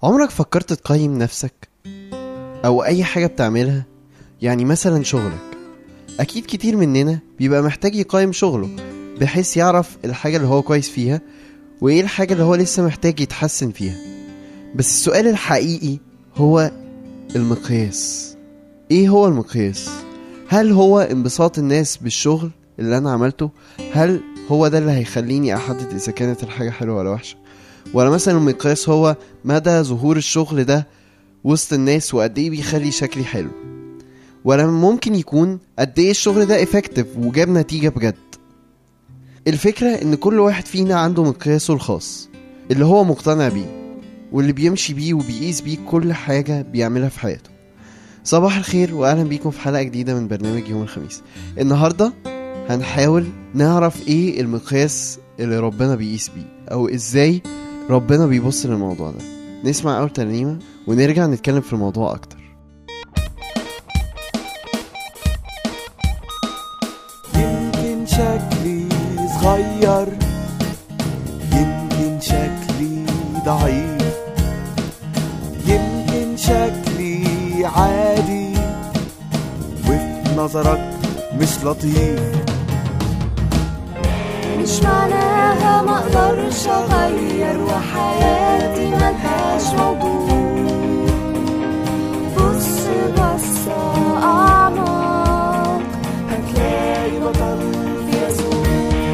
عمرك فكرت تقيم نفسك او اي حاجة بتعملها يعني مثلا شغلك اكيد كتير مننا بيبقى محتاج يقيم شغله بحيث يعرف الحاجة اللي هو كويس فيها وايه الحاجة اللي هو لسه محتاج يتحسن فيها بس السؤال الحقيقي هو المقياس ايه هو المقياس هل هو انبساط الناس بالشغل اللي انا عملته هل هو ده اللي هيخليني احدد اذا كانت الحاجة حلوة ولا وحشة ولا مثلا المقياس هو مدى ظهور الشغل ده وسط الناس وقد ايه بيخلي شكلي حلو ولا ممكن يكون قد ايه الشغل ده افكتيف وجاب نتيجة بجد الفكرة ان كل واحد فينا عنده مقياسه الخاص اللي هو مقتنع بيه واللي بيمشي بيه وبيقيس بيه كل حاجة بيعملها في حياته صباح الخير واهلا بيكم في حلقة جديدة من برنامج يوم الخميس النهاردة هنحاول نعرف ايه المقياس اللي ربنا بيقيس بيه او ازاي ربنا بيبص للموضوع ده نسمع اول ترنيمة ونرجع نتكلم في الموضوع اكتر يمكن شكلي صغير يمكن شكلي ضعيف يمكن شكلي عادي وفي نظرك مش لطيف مش معناها ما اقدرش اغير وحياتي ملهاش موضوع بص بص اعمق هتلاقي بطل في يسوع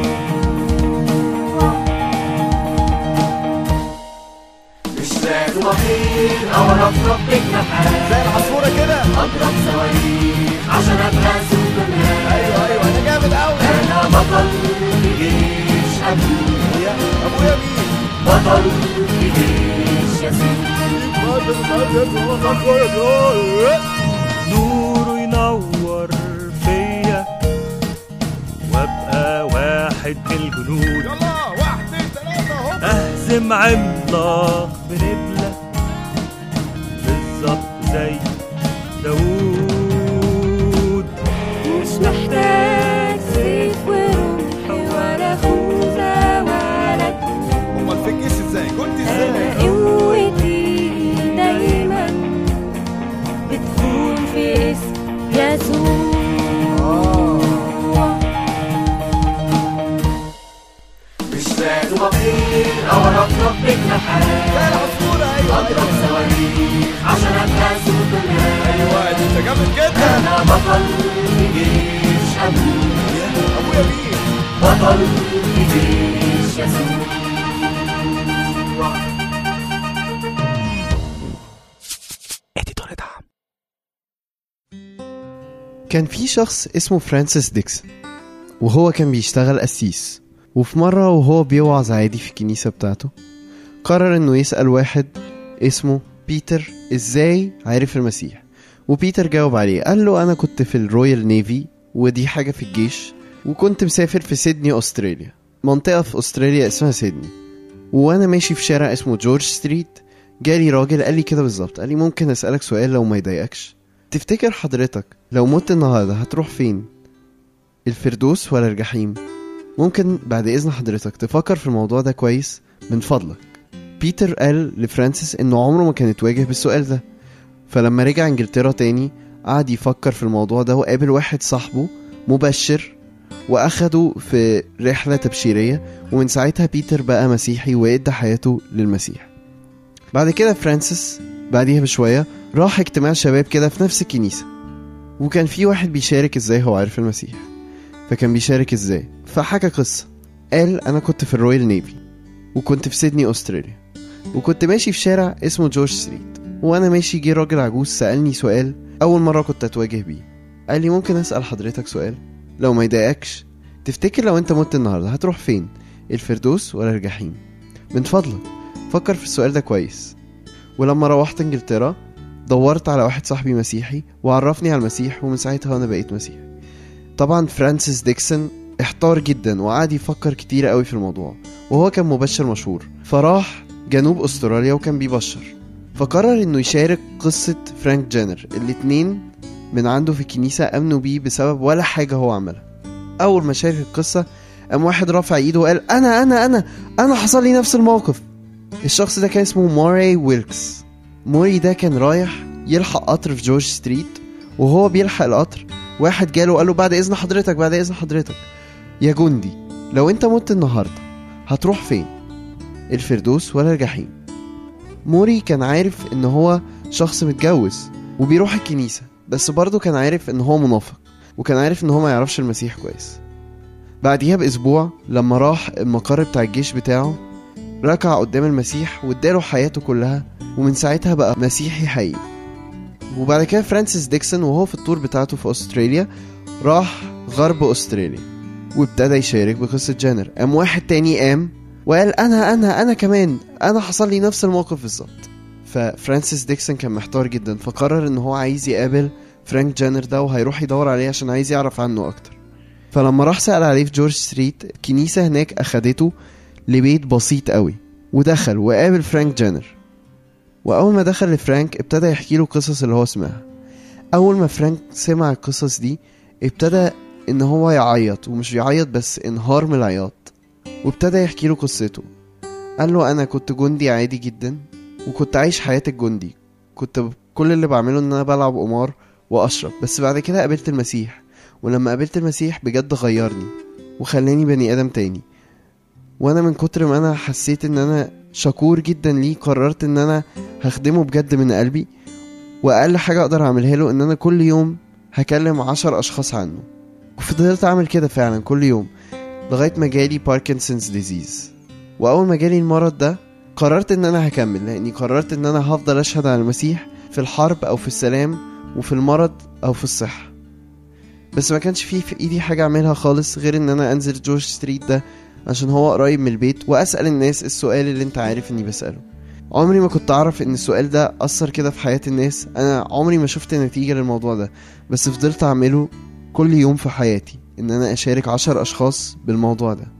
مش لازم اطير او ارفرف بجناحات زي العصفورة كده اضرب صواريخ عشان ابقى سوبرمان ايوه ايوه انا جامد قوي انا بطل في جيش ابويا ابويا مين بطل في جيش يسوع نوره ينور فيا وابقى واحد من الجنود يلا واحد اتنين تلاتة هوب اهزم عملاق بنبلة بالظبط زي داوود مش محتاج سيف ورمح ولا خوذة ولا جنود امال في الجيش ازاي كنت انا ازاي قوتي دايما بتكون في اسم يسوع مش لازم اطير او ارفرف بجناحات زي العصفورة ايوه اضرب صواريخ عشان ابقى سوبرمان ايوه انت جامد جدا انا بطل في جيش ابويا ابويا مين بطل في جيش يسوع كان في شخص اسمه فرانسيس ديكسون وهو كان بيشتغل قسيس وفي مرة وهو بيوعظ عادي في الكنيسة بتاعته قرر انه يسأل واحد اسمه بيتر ازاي عرف المسيح وبيتر جاوب عليه قال له انا كنت في الرويال نيفي ودي حاجة في الجيش وكنت مسافر في سيدني استراليا منطقة في استراليا اسمها سيدني وانا ماشي في شارع اسمه جورج ستريت جالي راجل قال لي كده بالظبط قال لي ممكن اسألك سؤال لو ما يضايقكش تفتكر حضرتك لو مت النهارده هتروح فين الفردوس ولا الجحيم ممكن بعد اذن حضرتك تفكر في الموضوع ده كويس من فضلك بيتر قال لفرانسيس انه عمره ما كان اتواجه بالسؤال ده فلما رجع انجلترا تاني قعد يفكر في الموضوع ده وقابل واحد صاحبه مبشر واخده في رحلة تبشيرية ومن ساعتها بيتر بقى مسيحي وادى حياته للمسيح بعد كده فرانسيس بعديها بشوية راح اجتماع شباب كده في نفس الكنيسة وكان في واحد بيشارك ازاي هو عارف المسيح فكان بيشارك ازاي فحكى قصة قال انا كنت في الرويال نيفي وكنت في سيدني استراليا وكنت ماشي في شارع اسمه جورج ستريت وانا ماشي جه راجل عجوز سألني سؤال اول مرة كنت اتواجه بيه قال لي ممكن اسأل حضرتك سؤال لو ما يضايقكش تفتكر لو انت مت النهاردة هتروح فين الفردوس ولا الجحيم من فضلك فكر في السؤال ده كويس ولما روحت انجلترا دورت على واحد صاحبي مسيحي وعرفني على المسيح ومن ساعتها وانا بقيت مسيحي طبعا فرانسيس ديكسون احتار جدا وقعد يفكر كتير قوي في الموضوع وهو كان مبشر مشهور فراح جنوب استراليا وكان بيبشر فقرر انه يشارك قصة فرانك جينر الاتنين من عنده في الكنيسة امنوا بيه بسبب ولا حاجة هو عملها اول ما شارك القصة قام واحد رافع ايده وقال انا انا انا انا حصل لي نفس الموقف الشخص ده كان اسمه موري ويلكس موري ده كان رايح يلحق قطر في جورج ستريت وهو بيلحق القطر واحد جاله قال له بعد اذن حضرتك بعد اذن حضرتك يا جندي لو انت مت النهارده هتروح فين الفردوس ولا الجحيم موري كان عارف ان هو شخص متجوز وبيروح الكنيسة بس برضه كان عارف ان هو منافق وكان عارف ان هو ما يعرفش المسيح كويس بعديها باسبوع لما راح المقر بتاع الجيش بتاعه ركع قدام المسيح واداله حياته كلها ومن ساعتها بقى مسيحي حقيقي وبعد كده فرانسيس ديكسون وهو في التور بتاعته في استراليا راح غرب استراليا وابتدى يشارك بقصة جانر قام واحد تاني قام وقال انا انا انا كمان انا حصل لي نفس الموقف بالظبط ففرانسيس ديكسون كان محتار جدا فقرر ان هو عايز يقابل فرانك جانر ده وهيروح يدور عليه عشان عايز يعرف عنه اكتر فلما راح سأل عليه في جورج ستريت الكنيسة هناك أخدته لبيت بسيط قوي ودخل وقابل فرانك جانر وأول ما دخل لفرانك ابتدى يحكي له قصص اللي هو سمعها أول ما فرانك سمع القصص دي ابتدى إن هو يعيط ومش يعيط بس انهار من العياط وابتدى يحكي له قصته قال له أنا كنت جندي عادي جدا وكنت عايش حياة الجندي كنت ب- كل اللي بعمله إن أنا بلعب قمار وأشرب بس بعد كده قابلت المسيح ولما قابلت المسيح بجد غيرني وخلاني بني آدم تاني وانا من كتر ما انا حسيت ان انا شكور جدا ليه قررت ان انا هخدمه بجد من قلبي واقل حاجة اقدر اعملها له ان انا كل يوم هكلم عشر اشخاص عنه وفضلت اعمل كده فعلا كل يوم لغاية ما جالي باركنسونز ديزيز واول ما جالي المرض ده قررت ان انا هكمل لاني قررت ان انا هفضل اشهد على المسيح في الحرب او في السلام وفي المرض او في الصحة بس ما كانش فيه في ايدي حاجة اعملها خالص غير ان انا انزل جورج ستريت ده عشان هو قريب من البيت واسأل الناس السؤال اللي انت عارف اني بسأله عمري ما كنت اعرف ان السؤال ده اثر كده في حياة الناس انا عمري ما شفت نتيجة للموضوع ده بس فضلت اعمله كل يوم في حياتي ان انا اشارك عشر اشخاص بالموضوع ده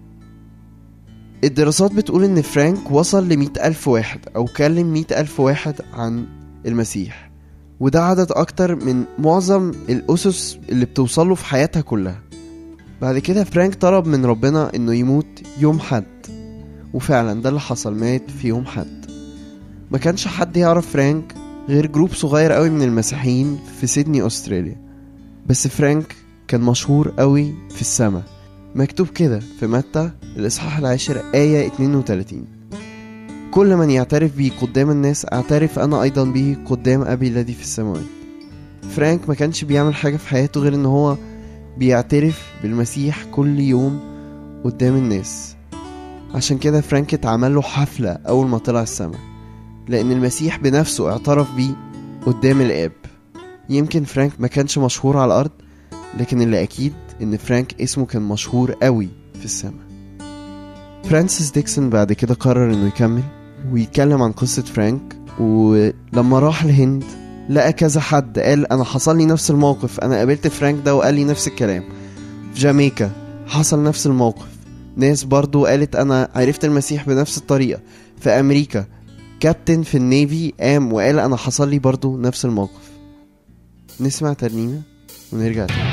الدراسات بتقول ان فرانك وصل لمئة الف واحد او كلم مئة الف واحد عن المسيح وده عدد اكتر من معظم الاسس اللي بتوصله في حياتها كلها بعد كده فرانك طلب من ربنا انه يموت يوم حد وفعلا ده اللي حصل مات في يوم حد ما كانش حد يعرف فرانك غير جروب صغير قوي من المسيحيين في سيدني استراليا بس فرانك كان مشهور قوي في السماء مكتوب كده في متى الإصحاح العاشر آية 32 كل من يعترف بي قدام الناس اعترف أنا أيضا به قدام أبي الذي في السماوات فرانك ما كانش بيعمل حاجة في حياته غير إن هو بيعترف بالمسيح كل يوم قدام الناس عشان كده فرانك اتعمل له حفلة أول ما طلع السما لأن المسيح بنفسه اعترف بيه قدام الآب يمكن فرانك ما كانش مشهور على الأرض لكن اللي أكيد إن فرانك اسمه كان مشهور قوي في السما فرانسيس ديكسون بعد كده قرر إنه يكمل ويتكلم عن قصة فرانك ولما راح الهند لقى كذا حد قال انا حصل لي نفس الموقف انا قابلت فرانك ده وقال لي نفس الكلام في جامايكا حصل نفس الموقف ناس برضو قالت انا عرفت المسيح بنفس الطريقة في امريكا كابتن في النيفي قام وقال انا حصل لي برضو نفس الموقف نسمع ترنيمة ونرجع تاني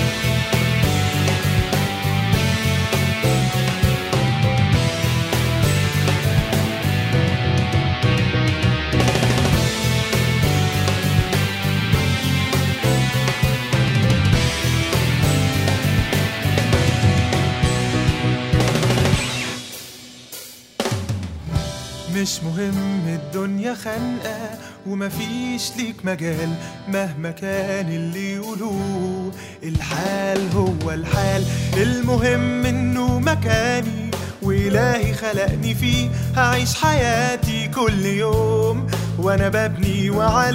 مش مهم الدنيا خانقة ومفيش ليك مجال مهما كان اللي يقولوه الحال هو الحال المهم انه مكاني وإلهي خلقني فيه هعيش حياتي كل يوم وانا ببني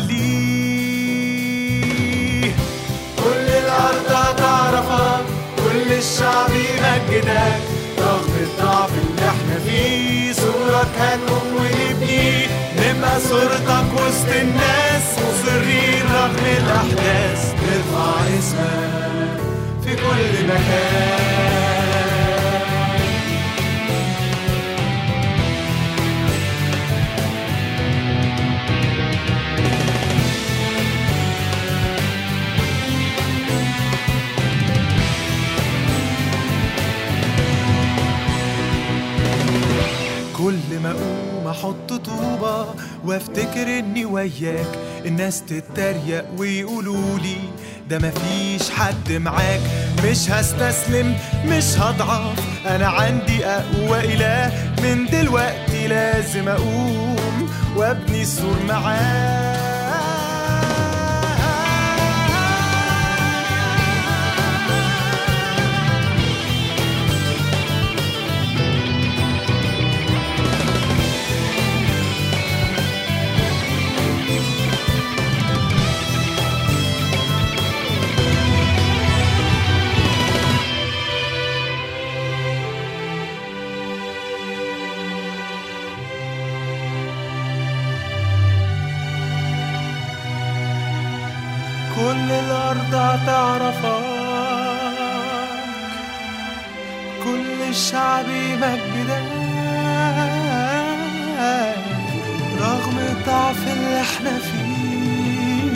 وعليه كل الأرض هتعرفك كل الشعب يمجدك رغم الضعف اللي احنا فيه صورك هنقوم ونبني نبقى صورتك وسط الناس مصرين رغم الأحداث نرفع اسمك في كل مكان كل ما اقوم احط وافتكر اني وياك الناس تتريق ويقولولي ده مفيش حد معاك مش هستسلم مش هضعف انا عندي اقوى اله من دلوقتي لازم اقوم وابني السور معاه كل الأرض هتعرفك كل الشعب يمجدك رغم الضعف اللي احنا فيه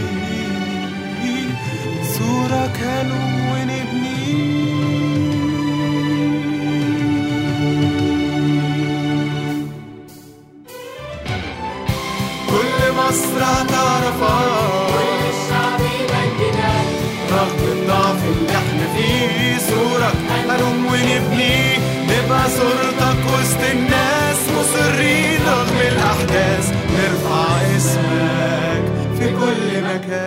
صورة كانوا ونبني كل مصر هتعرفك الشعب يمجدك رغم الضعف اللي احنا فيه صورك هنقوم ونبني نبقى صورتك وسط الناس مصرين رغم الأحداث نرفع اسمك في كل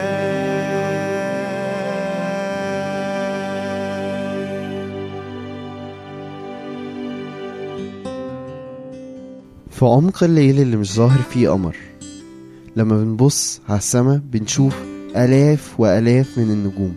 مكان في عمق الليل اللي مش ظاهر فيه قمر لما بنبص على السما بنشوف آلاف وآلاف من النجوم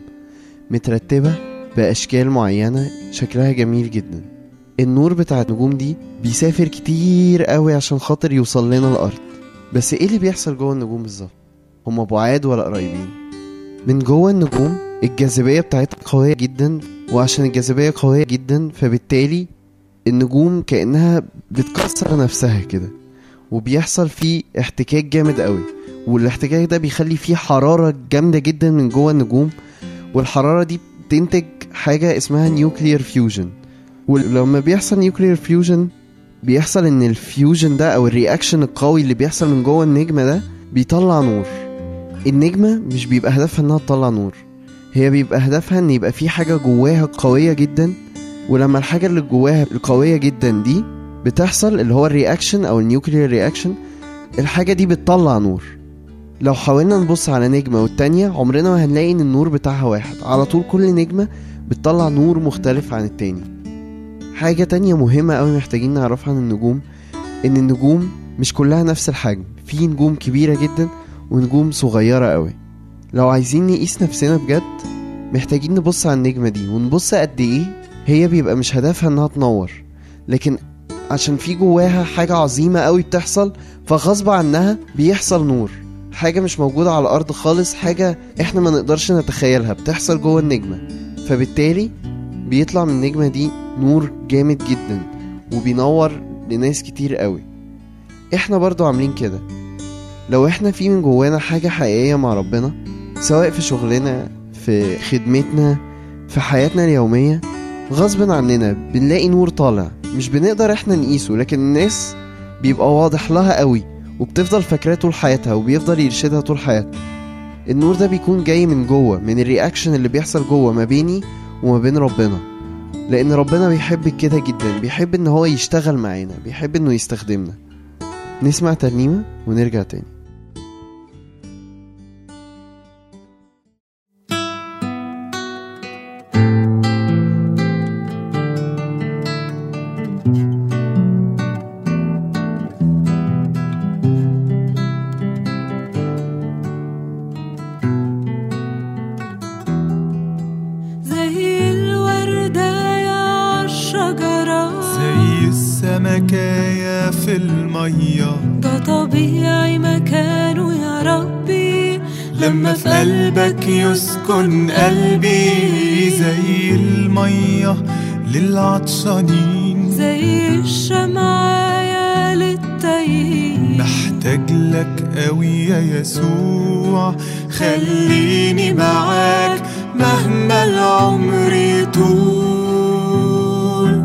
مترتبة بأشكال معينة شكلها جميل جدا النور بتاع النجوم دي بيسافر كتير قوي عشان خاطر يوصل لنا الأرض بس ايه اللي بيحصل جوه النجوم بالظبط هما بعاد ولا قريبين من جوه النجوم الجاذبية بتاعتها قوية جدا وعشان الجاذبية قوية جدا فبالتالي النجوم كأنها بتكسر نفسها كده وبيحصل فيه احتكاك جامد قوي والاحتكاك ده بيخلي فيه حرارة جامدة جدا من جوه النجوم والحرارة دي بتنتج حاجة اسمها نيوكلير فيوجن ولما بيحصل نيوكلير فيوجن بيحصل ان الفيوجن ده او الرياكشن القوي اللي بيحصل من جوه النجمة ده بيطلع نور النجمة مش بيبقى هدفها انها تطلع نور هي بيبقى هدفها ان يبقى في حاجة جواها قوية جدا ولما الحاجة اللي جواها القوية جدا دي بتحصل اللي هو الرياكشن او النيوكلير رياكشن الحاجة دي بتطلع نور لو حاولنا نبص على نجمة والتانية عمرنا ما هنلاقي ان النور بتاعها واحد على طول كل نجمة بتطلع نور مختلف عن التاني حاجة تانية مهمة قوي محتاجين نعرفها عن النجوم ان النجوم مش كلها نفس الحجم في نجوم كبيرة جدا ونجوم صغيرة قوي لو عايزين نقيس نفسنا بجد محتاجين نبص على النجمة دي ونبص قد ايه هي بيبقى مش هدفها انها تنور لكن عشان في جواها حاجة عظيمة قوي بتحصل فغصب عنها بيحصل نور حاجة مش موجودة على الأرض خالص حاجة احنا ما نقدرش نتخيلها بتحصل جوه النجمة فبالتالي بيطلع من النجمة دي نور جامد جدا وبينور لناس كتير قوي احنا برضو عاملين كده لو احنا في من جوانا حاجة حقيقية مع ربنا سواء في شغلنا في خدمتنا في حياتنا اليومية غصب عننا بنلاقي نور طالع مش بنقدر احنا نقيسه لكن الناس بيبقى واضح لها قوي وبتفضل فاكراه طول حياتها وبيفضل يرشدها طول حياتها النور ده بيكون جاي من جوه من الرياكشن اللي بيحصل جوه ما بيني وما بين ربنا لان ربنا بيحب كده جدا بيحب ان هو يشتغل معانا بيحب انه يستخدمنا نسمع ترنيمة ونرجع تاني زي الوردة يا عالشجرة زي السمكاية في المية ده طبيعي مكانه يا ربي لما في قلبك يسكن قلبي زي المية للعطشانين زي الشمعة للتايهين محتاج لك قوي يا يسوع خليني معاك مهما العمر يطول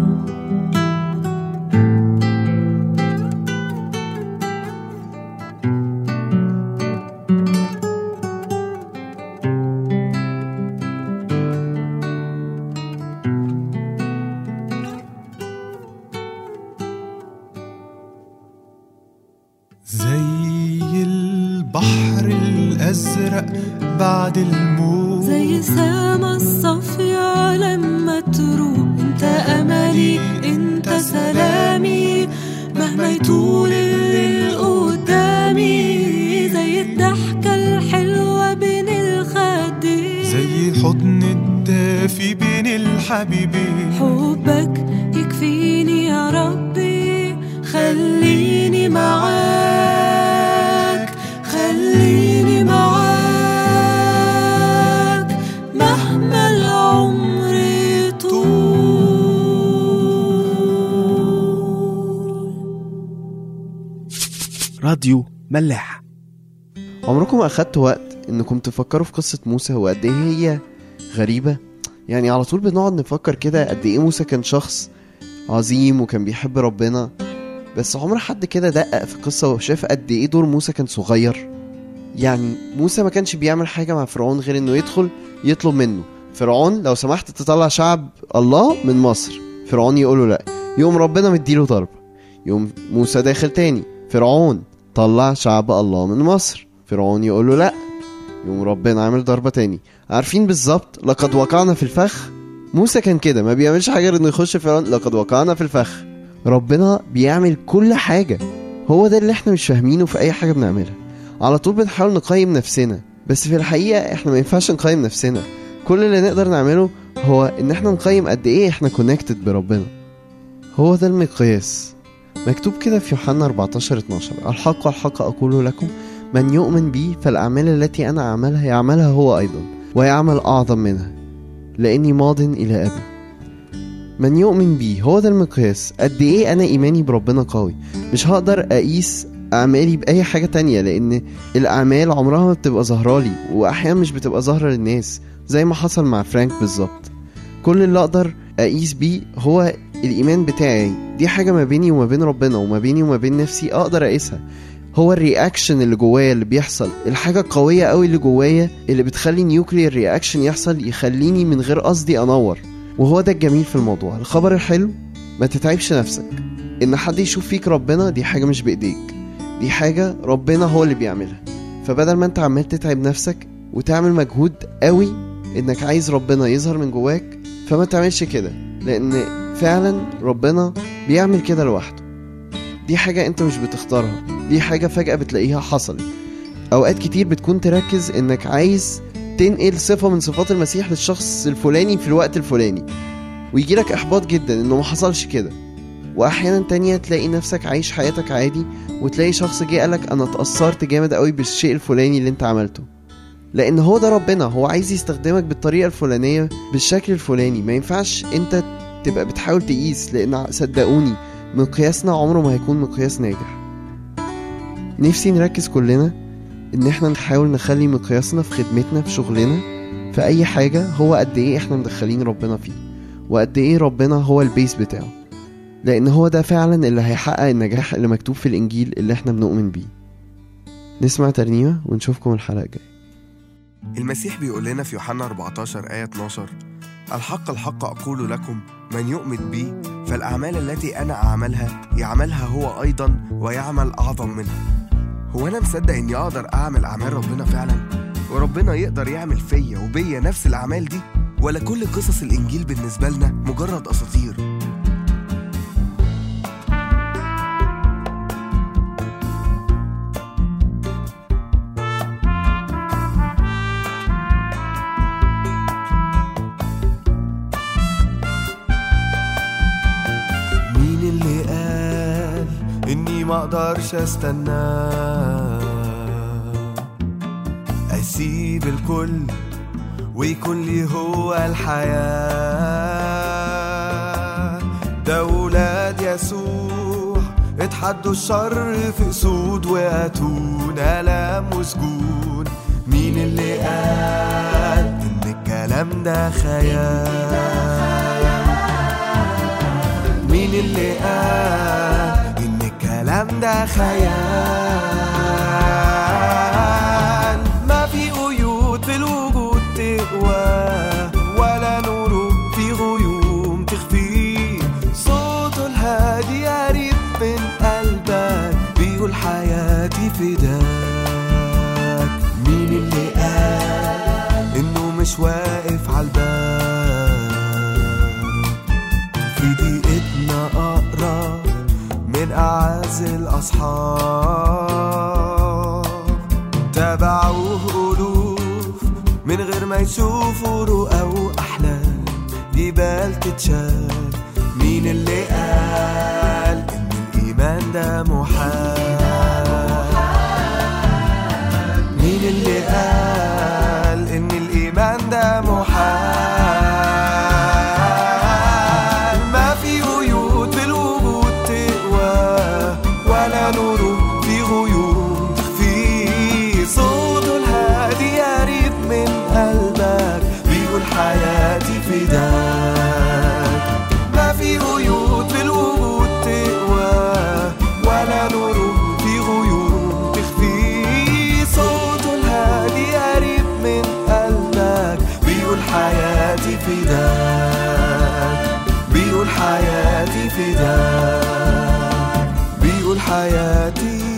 زي البحر الأزرق بعد الموت زي سما الصافية لما تروح انت املي انت سلامي مهما يطول الليل قدامي زي الضحكة الحلوة بين الخدين زي الحضن الدافي بين الحبيبين حبك يكفيني يا ربي خليني معاك خليني معاك مهما العمر طول راديو ملاح عمركم أخدتوا وقت إنكم تفكروا في قصة موسى وقد إيه هي غريبة يعني على طول بنقعد نفكر كده قد إيه موسى كان شخص عظيم وكان بيحب ربنا بس عمر حد كده دقق في القصة وشاف قد إيه دور موسى كان صغير يعني موسى ما كانش بيعمل حاجة مع فرعون غير إنه يدخل يطلب منه فرعون لو سمحت تطلع شعب الله من مصر فرعون يقول له لا يقوم ربنا مديله ضربة يقوم موسى داخل تاني فرعون طلع شعب الله من مصر فرعون يقول له لا يقوم ربنا عامل ضربة تاني عارفين بالظبط لقد وقعنا في الفخ موسى كان كده ما بيعملش حاجة غير انه يخش فرعون لقد وقعنا في الفخ ربنا بيعمل كل حاجة هو ده اللي احنا مش فاهمينه في اي حاجة بنعملها على طول بنحاول نقيم نفسنا بس في الحقيقة احنا ما ينفعش نقيم نفسنا كل اللي نقدر نعمله هو ان احنا نقيم قد ايه احنا كونكتد بربنا هو ده المقياس مكتوب كده في يوحنا 14 12 الحق الحق أقول لكم من يؤمن بي فالأعمال التي أنا أعملها يعملها هو أيضا ويعمل أعظم منها لأني ماض إلى أبي من يؤمن بي هو ده المقياس قد إيه أنا إيماني بربنا قوي مش هقدر أقيس أعمالي بأي حاجة تانية لأن الأعمال عمرها ما بتبقى ظاهرالي وأحيانا مش بتبقى ظاهرة للناس زي ما حصل مع فرانك بالظبط كل اللي أقدر أقيس بيه هو الإيمان بتاعي دي حاجة ما بيني وما بين ربنا وما بيني وما بين نفسي أقدر أقيسها هو الرياكشن اللي جوايا اللي بيحصل الحاجة القوية قوي اللي جوايا اللي بتخلي نيوكلير رياكشن يحصل يخليني من غير قصدي أنور وهو ده الجميل في الموضوع الخبر الحلو ما تتعبش نفسك إن حد يشوف فيك ربنا دي حاجة مش بإيديك دي حاجة ربنا هو اللي بيعملها فبدل ما انت عمال تتعب نفسك وتعمل مجهود قوي انك عايز ربنا يظهر من جواك فما تعملش كده لان فعلا ربنا بيعمل كده لوحده دي حاجة انت مش بتختارها دي حاجة فجأة بتلاقيها حصلت اوقات كتير بتكون تركز انك عايز تنقل صفة من صفات المسيح للشخص الفلاني في الوقت الفلاني ويجيلك احباط جدا انه ما حصلش كده واحيانا تانية تلاقي نفسك عايش حياتك عادي وتلاقي شخص جه قالك انا اتأثرت جامد قوي بالشيء الفلاني اللي انت عملته لان هو ده ربنا هو عايز يستخدمك بالطريقة الفلانية بالشكل الفلاني ما ينفعش انت تبقى بتحاول تقيس لان صدقوني مقياسنا عمره ما هيكون مقياس ناجح نفسي نركز كلنا ان احنا نحاول نخلي مقياسنا في خدمتنا في شغلنا في اي حاجة هو قد ايه احنا مدخلين ربنا فيه وقد ايه ربنا هو البيس بتاعه لان هو ده فعلا اللي هيحقق النجاح اللي مكتوب في الانجيل اللي احنا بنؤمن بيه نسمع ترنيمة ونشوفكم الحلقة الجاية المسيح بيقول لنا في يوحنا 14 آية 12 الحق الحق أقول لكم من يؤمن بي فالأعمال التي أنا أعملها يعملها هو أيضا ويعمل أعظم منها هو أنا مصدق إني أقدر أعمل أعمال ربنا فعلا وربنا يقدر يعمل فيا وبيا نفس الأعمال دي ولا كل قصص الإنجيل بالنسبة لنا مجرد أساطير مين اللي قال اني ما اقدرش استنى اسيب الكل ويكون لي هو الحياة ده ولاد يسوع اتحدوا الشر في اسود واتون الام وسجون مين اللي قال ان الكلام ده خيال مين اللي قال ان الكلام ده خيال ما في قيود في الوجود تقوى ولا نور في غيوم تخفي صوته الهادي قريب من قلبك بيقول حياة حياتي فداك مين اللي قال انه مش واقف عالباب في دقيقتنا اقرب من اعز الاصحاب تابعوه الوف من غير ما يشوفوا رؤى واحلام جبال تتشال مين اللي قال ان الايمان ده محال مين اللي قال ان الايمان ده محال ما في قيود في الوجود تقوى ولا نور في غيوم تخفي صوته الهادي قريب من قلبك بيقول حياتي فداك ما في قيود في الوجود تقوى ولا نور في غيوم تخفي صوته الهادي قريب من قلبك بيقول حياتي فداك بيقول حياتي فداك بيقول حياتي